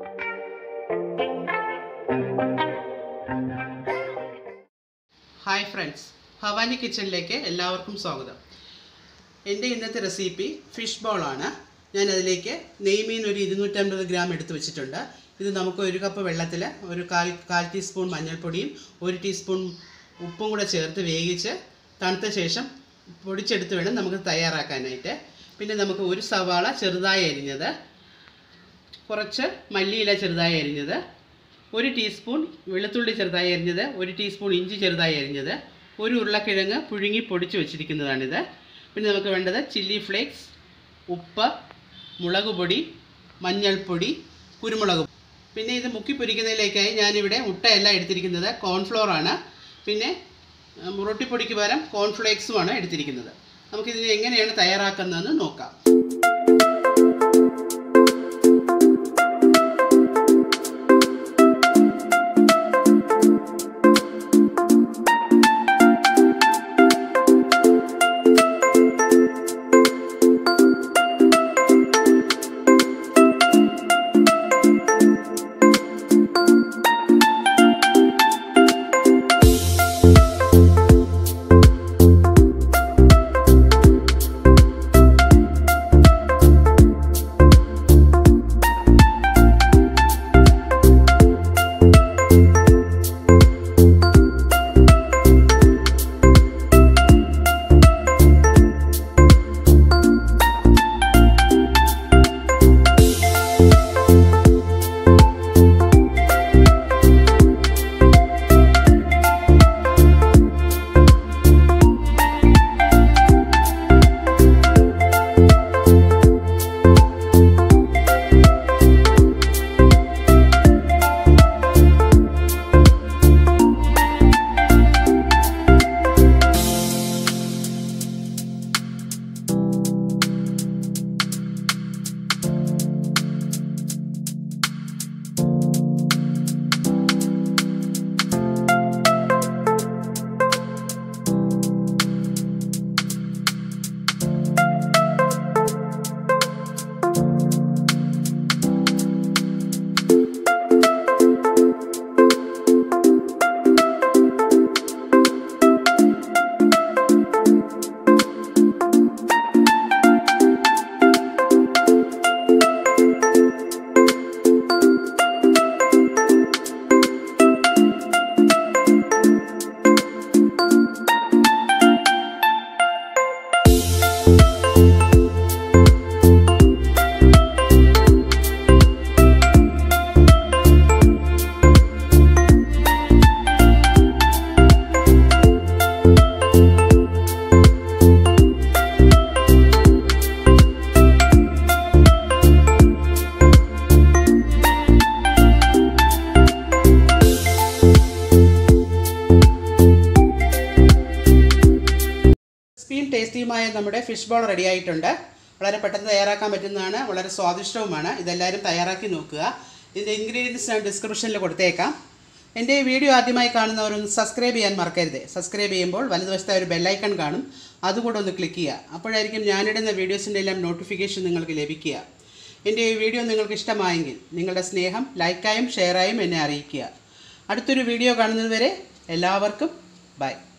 hi friends Bhavani കിച്ചണിലേക്ക് എല്ലാവർക്കും സ്വാഗതം എൻ്റെ ഇന്നത്തെ റെസിപ്പി ഫിഷ് ബോളാണ് ഞാൻ അതിലേക്ക് നെയ്മീൻ ഒരു ഇരുന്നൂറ്റമ്പത് ഗ്രാം എടുത്ത് വെച്ചിട്ടുണ്ട് ഇത് നമുക്ക് ഒരു കപ്പ് വെള്ളത്തിൽ ഒരു കാൽ കാൽ ടീസ്പൂൺ മഞ്ഞൾപ്പൊടിയും ഒരു ടീസ്പൂൺ ഉപ്പും കൂടെ ചേർത്ത് വേവിച്ച് തണുത്ത ശേഷം പൊടിച്ചെടുത്ത് വേണം നമുക്ക് തയ്യാറാക്കാനായിട്ട് പിന്നെ നമുക്ക് ഒരു സവാള ചെറുതായി അരിഞ്ഞത് കുറച്ച് മല്ലിയില ചെറുതായി അരിഞ്ഞത് ഒരു ടീസ്പൂൺ വെളുത്തുള്ളി ചെറുതായി അരിഞ്ഞത് ഒരു ടീസ്പൂൺ ഇഞ്ചി ചെറുതായി അരിഞ്ഞത് ഒരു ഉരുളക്കിഴങ്ങ് പുഴുങ്ങി പൊടിച്ച് വെച്ചിരിക്കുന്നതാണിത് പിന്നെ നമുക്ക് വേണ്ടത് ചില്ലി ഫ്ലേക്സ് ഉപ്പ് മുളക് പൊടി മഞ്ഞൾപ്പൊടി കുരുമുളക് പിന്നെ ഇത് മുക്കി പൊരിക്കുന്നതിലേക്കായി ഞാനിവിടെ മുട്ടയല്ല എടുത്തിരിക്കുന്നത് കോൺഫ്ലോർ ആണ് പിന്നെ ഉം, റൊട്ടിപ്പൊടിക്ക് പകരം കോൺഫ്ലേക്സുമാണ് എടുത്തിരിക്കുന്നത് നമുക്കിതിനെ എങ്ങനെയാണ് തയ്യാറാക്കുന്നതെന്ന് നോക്കാം ക്രിസ്പിയും ടേസ്റ്റിയുമായ നമ്മുടെ ഫിഷ് ബോൾ റെഡി ആയിട്ടുണ്ട് വളരെ പെട്ടെന്ന് തയ്യാറാക്കാൻ പറ്റുന്നതാണ് വളരെ സ്വാദിഷ്ടവുമാണ് ഇതെല്ലാവരും തയ്യാറാക്കി നോക്കുക ഇതിൻ്റെ ഇൻഗ്രീഡിയൻസ് ഞാൻ ഡിസ്ക്രിപ്ഷനിൽ കൊടുത്തേക്കാം എൻ്റെ ഈ വീഡിയോ ആദ്യമായി കാണുന്നവരൊന്ന് സബ്സ്ക്രൈബ് ചെയ്യാൻ മറക്കരുത് സബ്സ്ക്രൈബ് ചെയ്യുമ്പോൾ വലതുവശത്തെ ഒരു ബെല്ലൈക്കൺ കാണും അതുകൂടെ ഒന്ന് ക്ലിക്ക് ചെയ്യുക അപ്പോഴായിരിക്കും ഞാനിടുന്ന വീഡിയോസിൻ്റെ എല്ലാം നോട്ടിഫിക്കേഷൻ നിങ്ങൾക്ക് ലഭിക്കുക എൻ്റെ ഈ വീഡിയോ നിങ്ങൾക്ക് ഇഷ്ടമായെങ്കിൽ നിങ്ങളുടെ സ്നേഹം ലൈക്കായും ഷെയറായും എന്നെ അറിയിക്കുക അടുത്തൊരു വീഡിയോ കാണുന്നതുവരെ എല്ലാവർക്കും ബൈ